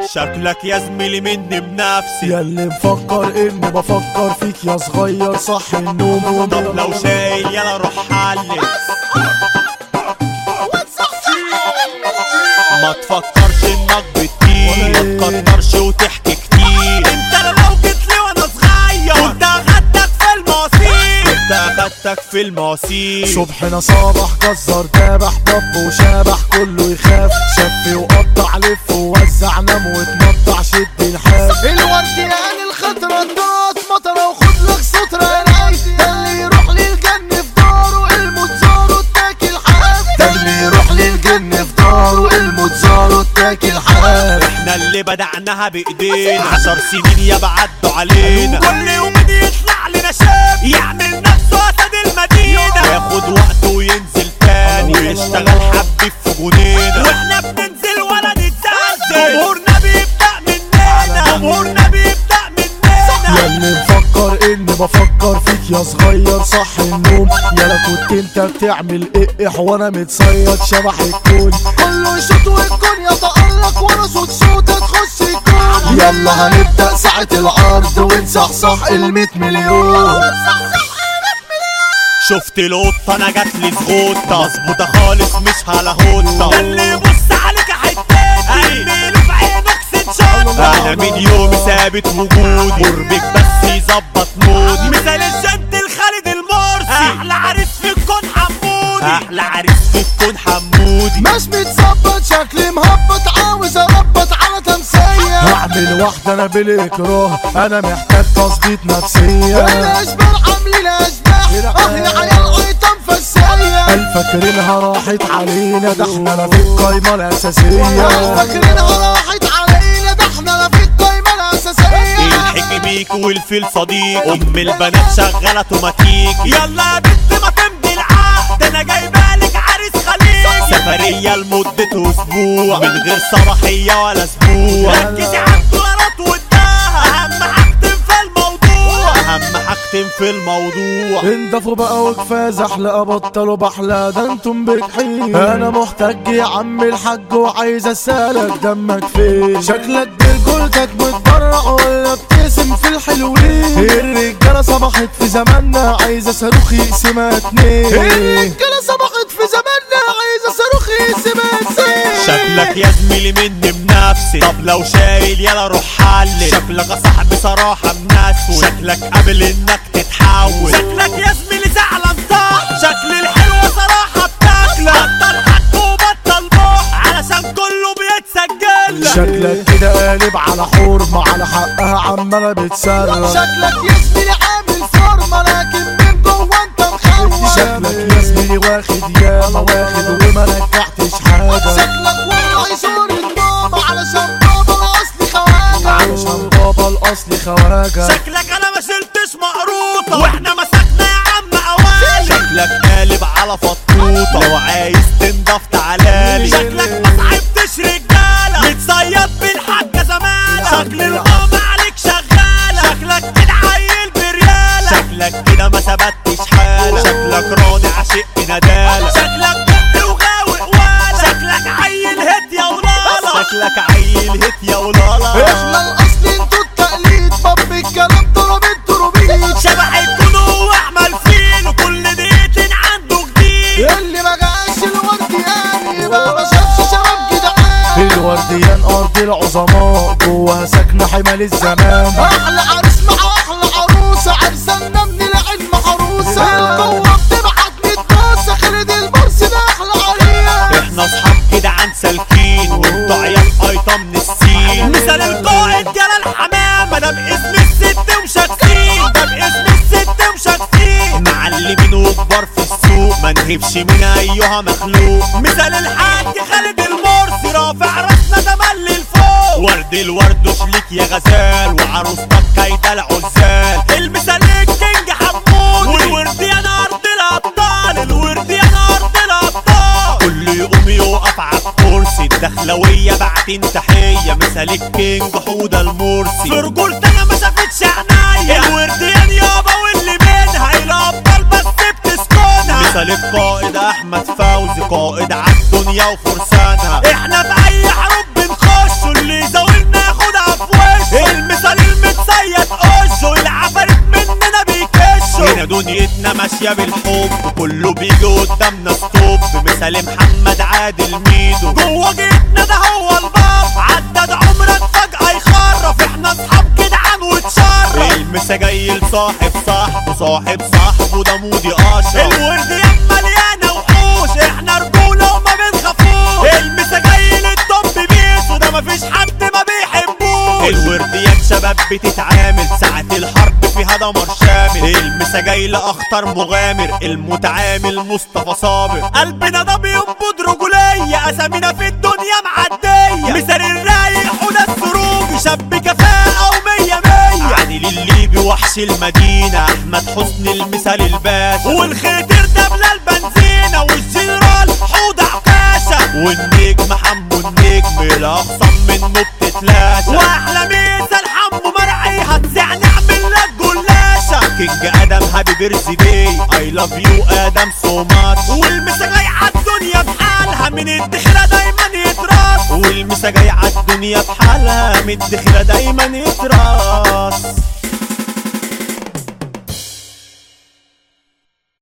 شكلك يا زميلي مني بنفسي يا اللي مفكر اني بفكر فيك يا صغير صح النوم طب لو شايل يلا روح حلل ما تفكرش انك بتطير ما تكترش وتحكي كتير انت لو جيت لي وانا صغير كنت اخدتك في المصير كنت اخدتك في المصير صبحنا صباح جزر دابح ضب وشابح كله يخاف شف وقطع لف ووزع نام وتمطع شد الحاف الورديان الخضرا النوت مطرة وخد لك سترة يا راي ده اللي يروح للجن في داره الموت زاره اتاكل حاف ده اللي يروح للجن في داره الموت زاره اتاكل حاف احنا اللي بدعناها بايدينا عشر سنين يا بعدوا علينا كل يوم يطلع لنا شاب يعمل نفسه اسد المدينة ياخد وقته وينزل تاني ويشتغل حبي في جنينة واحنا بننزل ولا نتزلزل جمهورنا بيبدأ مننا جمهورنا بيبدأ يا مننا اللي مفكر اني بفكر فيك يا صغير صح النوم يالا كنت انت بتعمل اقح وانا متصيد شبح الكون كله يشوط والكون يتألق وانا صوت صوت تخش الكون يلا هنبدأ ساعة العرض ونصحصح الميت مليون شفت القطة انا جات لي زغوطة مظبوطة خالص مش على هوطة ده اللي يبص عليك حتاتي اعمله في عينك ست شطة انا من يومي ثابت وجودي قربك بس يظبط مودي مثال الجنت الخالد المرسي احلى عريس في الكون حمودي احلى عريس في الكون حمودي مش متظبط شكلي مهبط عاوز اربط على تمثية هعمل واحدة انا بالاكراه انا محتاج تظبيط نفسية الاشبال عاملين اشباح اه يا عيال ايتم فسية قال فاكرينها راحت علينا ده احنا لا في القايمة الاساسية فاكرينها راحت علينا ده احنا لا في القايمة الاساسية الحكي بيك والفيل صديق ام البنات شغاله توماتيك يلا يا بنت ما تمضي العقد انا جايبالك عريس خليج سفريه لمده اسبوع من غير صباحيه ولا اسبوع ركزي على الدولارات والدهب اهم حاجتين في الموضوع اهم حاجتين في الموضوع انضفوا بقى وكفايه زحلقه بطلوا بحلى ده انتم بجحيم انا محتاج يا عم الحاج وعايز اسالك دمك فين شكلك برجولتك بتبرع ولا بتقسم في الحلوين الرجاله صبحت في زماننا عايزه صاروخ يقسمها اتنين الرجاله صبحت في زماننا عايزه صاروخ يقسمها اتنين شكلك يا زميلي مني بنفسي طب لو شايل يلا روح حلل شكلك يا صاحبي صراحة منسوي شكلك قبل انك تتحول شكلك يا زميلي زعلان صح شكل الحلوة صراحة بتاكلك بطل حق وبطل بوح علشان كله بيتسجل لك. شكلك كده قالب على حرمة على حقها عمالة بتصرف شكلك يا زميلي عامل فورمة لكن من جوه انت مخوف شكلك يا زميلي واخد ياما واخد وما نجحتش حاجة شكلك والله صورة ماما علشان بابا الأصلي خواجة علشان بابا الأصلي خواجة شكلك انا ما شلتش مقروطة واحنا مسكنا يا عم اوالي شكلك قالب على فطوطة لو عايز تنضف تعالالي شكلك ما صعبتش رجالة متصيد بالحاجة زمالة شكل القامة عليك شغالة شكلك كده عيل بريالة شكلك كده ما ثبتش حالة شكلك راضي عشق ندالة شكلك بنت وغاوي قوالة شكلك عيل هت يا ولالا شكلك عيل هت يا ولالا احنا الأصل انتوا التقليد باب الكلام ضرب التروبيت شبح الكونو واعمل فين وكل دقيقتين عنده جديد اللي ما جاش الورديان يبقى ما شافش شباب جدعان الورديان ارض العظماء جواها ساكنه حمال الزمان احلى عريس مع احلى عروسه عرسنا من العلم عروسه القوه بتبعت متكاسه خالد البرسي ده احلى عريس احنا اصحاب كده عن سالكين وانتوا عيال ايطه من السين مثال القائد جلال حمامه ده باسم الست وشاكسين ده باسم الست وشاكسين معلمين وكبار في السوق ما نهبش من ايها مخلوق مثال الحاج خالد المرسي رافع راسنا تملي لفوق ورد الورد شليك يا غزال وعروستك كايده العزال المثال الكينج حمود والورد يا ارض الابطال الورد يا ارض الابطال كل يقوم يقف على الكرسي الدخلويه بعتين تحيه مثال الكينج حوده المرسي في رجولتي انا ما شافتش عينيا الورديان يابا واللي منها الابطال بس بتسكنها مثال القائد احمد فوزي قائد عالدنيا وفرسانها احنا في اي حروب بنخش اللي يزاولنا دنيتنا ماشية بالحب كله بيجي قدامنا ستوب مثال محمد عادل ميدو جوه جيتنا ده هو الباب عدد عمرك فجأة يخرف احنا اصحاب جدعان وتشرف المسا جاي لصاحب صاحبه صاحب صاحبه ده مودي اشرف الورد يا مليانة وحوش احنا رجولة وما بنخافوش المسا جاي للطب بيسو ده مفيش حد ما بيحبوش الورديات شباب بتتعامل ساعة الحرب فيها دمر شامل المسا جاي لأخطر مغامر المتعامل مصطفى صابر قلبنا ده بينبض رجولية أسامينا في الدنيا معدية مثال الرايق حدى السروج شاب كفاءة ومية مية عادل الليبي وحش المدينة أحمد حسني المثال الباشا والخيتر ده بلا البنزينة والجنرال حوض عكاشة والنجم حمو النجم الأخصم منه بتتلاشى وأحلى مثال حمو مرعي هتزع نعمل لك جلاشة كينج آدم هابي بيرث داي اي لاف يو آدم سو ماتش والمسا جاي عالدنيا بحالها من الدخلة دايما يتراس والمسا جاي عالدنيا بحالها من الدخلة دايما يتراس